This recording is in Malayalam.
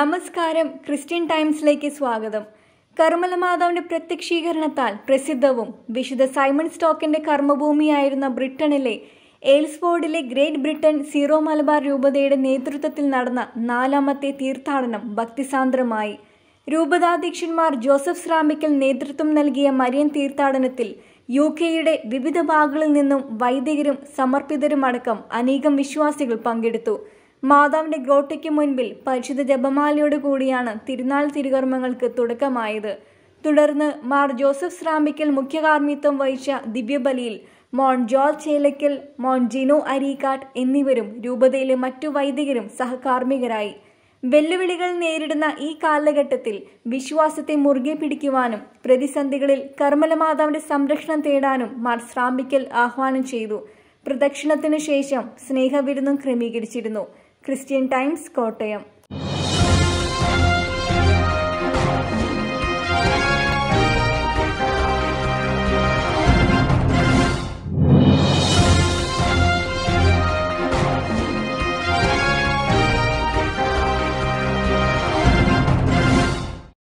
നമസ്കാരം ക്രിസ്ത്യൻ ടൈംസിലേക്ക് സ്വാഗതം കർമ്മല മാതാവിന്റെ പ്രത്യക്ഷീകരണത്താൽ പ്രസിദ്ധവും വിശുദ്ധ സൈമൺ സ്റ്റോക്കിന്റെ കർമ്മഭൂമിയായിരുന്ന ബ്രിട്ടനിലെ എയിൽസ്ഫോർഡിലെ ഗ്രേറ്റ് ബ്രിട്ടൻ സീറോ മലബാർ രൂപതയുടെ നേതൃത്വത്തിൽ നടന്ന നാലാമത്തെ തീർത്ഥാടനം ഭക്തിസാന്ദ്രമായി രൂപതാധ്യക്ഷന്മാർ ജോസഫ് ശ്രാമിക്കൽ നേതൃത്വം നൽകിയ മരിയൻ തീർത്ഥാടനത്തിൽ യു കെയുടെ വിവിധ ഭാഗങ്ങളിൽ നിന്നും വൈദികരും സമർപ്പിതരുമടക്കം അനേകം വിശ്വാസികൾ പങ്കെടുത്തു മാതാവിന്റെ ഗ്രോട്ടയ്ക്ക് മുൻപിൽ പരിശുദ്ധ ജപമാലയോട് കൂടിയാണ് തിരുനാൾ തിരുകർമ്മങ്ങൾക്ക് തുടക്കമായത് തുടർന്ന് മാർ ജോസഫ് ശ്രാമിക്കൽ മുഖ്യകാർമ്മിത്വം വഹിച്ച ദിവ്യബലിയിൽ Mon George Chelakkal Mon Jino Areekkattu എന്നിവരും രൂപതയിലെ മറ്റു വൈദികരും സഹകാർമ്മികരായി വെല്ലുവിളികൾ നേരിടുന്ന ഈ കാലഘട്ടത്തിൽ വിശ്വാസത്തെ മുറുകെ പിടിക്കുവാനും പ്രതിസന്ധികളിൽ കർമ്മലമാതാവിന്റെ സംരക്ഷണം തേടാനും മാർ ശ്രാമിക്കൽ ആഹ്വാനം ചെയ്തു പ്രദക്ഷിണത്തിനു ശേഷം സ്നേഹവിരുന്നും ക്രമീകരിച്ചിരുന്നു ക്രിസ്ത്യൻ ടൈംസ് കോട്ടയം